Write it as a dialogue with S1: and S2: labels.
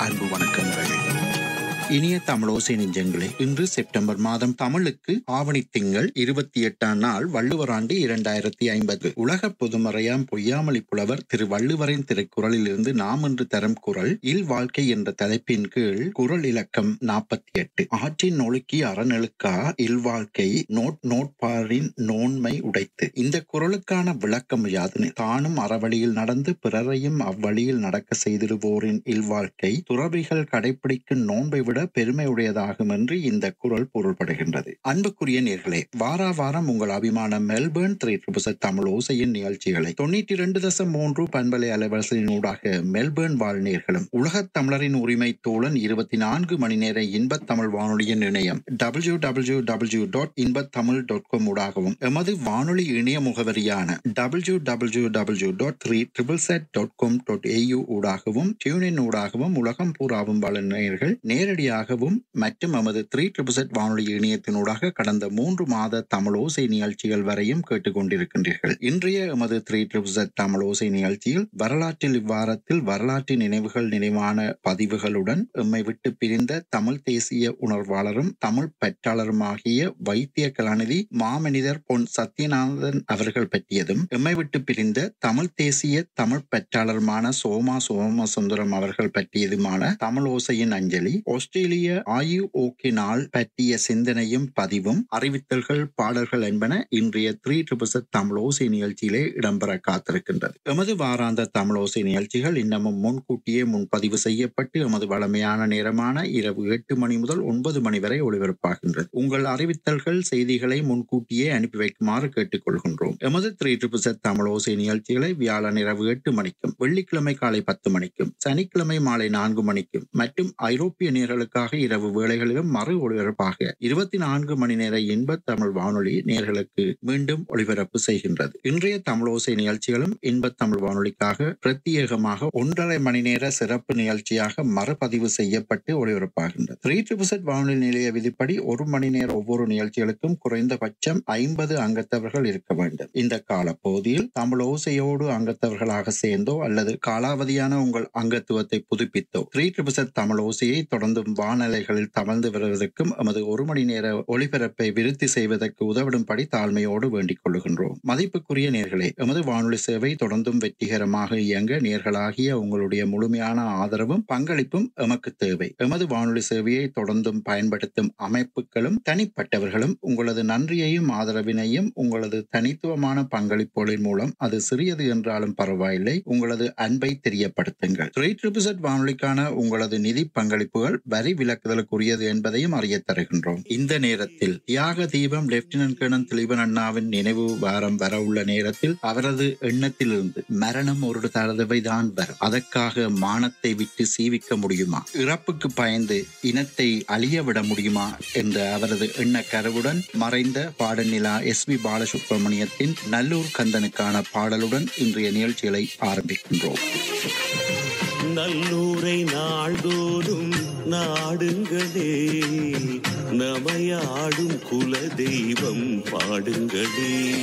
S1: அன்பு வணக்கங்கள் இனிய தமிழோசை நெஞ்சங்களே இன்று செப்டம்பர் மாதம் தமிழுக்கு ஆவணி திங்கள் இருபத்தி எட்டாம் நாள் வள்ளுவர் ஆண்டு இரண்டாயிரத்தி ஐம்பது உலக பொதுமறையாம் பொய்யாமொழி புலவர் திரு வள்ளுவரின் திருக்குறளில் இருந்து நாம் என்று தரும் குரல் இல் வாழ்க்கை என்ற தலைப்பின் கீழ் குரல் இலக்கம் நாற்பத்தி எட்டு ஆற்றின் நொழுக்கி அறநெழுக்கா இல்வாழ்க்கை நோட் நோட்பாரின் நோன்மை உடைத்து இந்த குரலுக்கான விளக்கம் யாதனை தானும் அறவழியில் நடந்து பிறரையும் அவ்வழியில் நடக்க செய்திடுவோரின் இல்வாழ்க்கை துறவிகள் கடைபிடிக்கும் நோன்பை விட பெருமையுடையதாகும் என்று இந்த குரல் பொருள்படுகின்றது அன்புக்குரிய நேர்களே வாரா வாரம் உங்கள் அபிமான மெல்பர்ன் த்ரீ ட்ரிபிள் தமிழ் ஓசையின் நிகழ்ச்சிகளை தொண்ணூற்றி இரண்டு தசம் மூன்று பண்பலை அலைவரிசையினூடாக மெல்பர்ன் வாழ் நேர்களும் உலகத் தமிழரின் உரிமை தோழன் இருபத்தி நான்கு மணி நேர இன்பத் தமிழ் வானொலியின் இணையம் டபிள்யூ டபிள்யூ டபிள்யூ டாட் இன்பத் தமிழ் டாட் காம் ஊடாகவும் எமது வானொலி இணைய முகவரியான W W W dot three triple Z dot com dot AU ஊடாகவும் டியூனின் ஊடாகவும் உலகம் பூராவும் வாழும் நேயர்கள் நேரடியாகவும் மற்றும் எமது த்ரீ ட்ரிபிள் செட் வானொலி இணையத்தினூடாக கடந்த மூன்று மாத தமிழ் ஓசை நிகழ்ச்சிகள் வரையும் கேட்டுக்கொண்டிருக்கின்றீர்கள் இன்றைய எமது த்ரீ ட்ரிபிள் செட் தமிழ் ஓசை நிகழ்ச்சியில் வரலாற்றில் இவ்வாரத்தில் வரலாற்று நினைவுகள் நினைவான பதிவுகளுடன் எம்மை விட்டு பிரிந்த தமிழ் தேசிய உணர்வாளரும் தமிழ் பெற்றாளருமாகிய வைத்திய கலாநிதி மாமனிதர் பொன் சத்யநாதன் அவர்கள் பற்றியதும் எம்மை விட்டு பிரிந்த தமிழ் தேசிய தமிழ் பெற்றாளருமான சோமா சோமசுந்தரம் அவர்கள் பற்றியதுமான தமிழ் ஓசையின் அஞ்சலி ஆஸ்திரேலிய ஆயு ஓகே நாள் பற்றிய சிந்தனையும் பதிவும் அறிவித்தல்கள் பாடல்கள் என்பன இன்றைய த்ரீ ட்ரிபிள் தமிழ் ஓசை நிகழ்ச்சியிலே இடம்பெற காத்திருக்கின்றது எமது வாராந்த தமிழ் ஓசை நிகழ்ச்சிகள் இன்னமும் முன்கூட்டியே முன்பதிவு செய்யப்பட்டு எமது வளமையான நேரமான இரவு எட்டு மணி முதல் ஒன்பது மணி வரை ஒளிபரப்பாகின்றது உங்கள் அறிவித்தல்கள் செய்திகளை முன்கூட்டியே அனுப்பி வைக்குமாறு கேட்டுக்கொள்கின்றோம் எமது த்ரீ ட்ரிபிள் தமிழ் ஓசை நிகழ்ச்சிகளை வியாழன் இரவு எட்டு மணிக்கும் வெள்ளிக்கிழமை காலை பத்து மணிக்கும் சனிக்கிழமை மாலை நான்கு மணிக்கும் மற்றும் ஐரோப்பிய நேர்களுக்காக இரவு வேளைகளிலும் மறு ஒளிபரப்பாக இருபத்தி நான்கு மணி நேர இன்ப தமிழ் வானொலி நேர்களுக்கு மீண்டும் ஒளிபரப்பு செய்கின்றது இன்றைய தமிழோசை நிகழ்ச்சிகளும் இன்ப தமிழ் வானொலிக்காக பிரத்யேகமாக ஒன்றரை மணி நேர சிறப்பு நிகழ்ச்சியாக மறுபதிவு செய்யப்பட்டு ஒளிபரப்பாகின்றது த்ரீ ட்ரிபிள் வானொலி நிலைய விதிப்படி ஒரு மணி நேர ஒவ்வொரு நிகழ்ச்சிகளுக்கும் குறைந்தபட்சம் ஐம்பது அங்கத்தவர்கள் இருக்க வேண்டும் இந்த காலப்பகுதியில் தமிழ் ஓசையோடு அங்கத்தவர்களாக சேர்ந்தோ அல்லது காலாவதியான உங்கள் அங்கத்துவத்தை புதுப்பித்தோ த்ரீ ட்ரிபிள் தமிழ் ஓசையை தொடர்ந்தும் வானலைகளில் தவழ்ந்து வருவதற்கும் எமது ஒரு மணி நேர ஒளிபரப்பை விருத்தி செய்வதற்கு உதவிடும்படி தாழ்மையோடு வேண்டிக் கொள்ளுகின்றோம் மதிப்புக்குரிய நேர்களே எமது வானொலி சேவை தொடர்ந்தும் வெற்றிகரமாக இயங்க நேர்களாகிய உங்களுடைய முழுமையான ஆதரவும் பங்களிப்பும் எமக்கு தேவை எமது வானொலி சேவையை தொடர்ந்தும் பயன்படுத்தும் அமைப்புகளும் தனிப்பட்டவர்களும் உங்களது நன்றியையும் ஆதரவினையும் உங்களது தனித்துவமான பங்களிப்புகளின் மூலம் அது சிறியது என்றாலும் பரவாயில்லை உங்களது அன்பை தெரியப்படுத்துங்கள் த்ரீ ட்ரிபிள் வானொலிக்கான உங்களது நிதி பங்களிப்புகள் வரி விலக்குதலுக்குரியது என்பதையும் அறிய தருகின்றோம் இந்த நேரத்தில் தியாக தீபம் லெப்டினன்ட் கர்னல் திலீபன் அண்ணாவின் நினைவு வாரம் வர உள்ள நேரத்தில் அவரது எண்ணத்திலிருந்து மரணம் ஒரு தடவை தான் வரும் அதற்காக மானத்தை விட்டு சீவிக்க முடியுமா இறப்புக்கு பயந்து இனத்தை அழிய விட முடியுமா என்ற அவரது எண்ண கருவுடன் மறைந்த பாடநிலா எஸ் பி பாலசுப்ரமணியத்தின் நல்லூர் கந்தனுக்கான பாடலுடன் இன்றைய நிகழ்ச்சிகளை ஆரம்பிக்கின்றோம்
S2: நல்லூரை நாள்தோறும் நாடுங்களே நமையாடும் குல தெய்வம் பாடுங்களே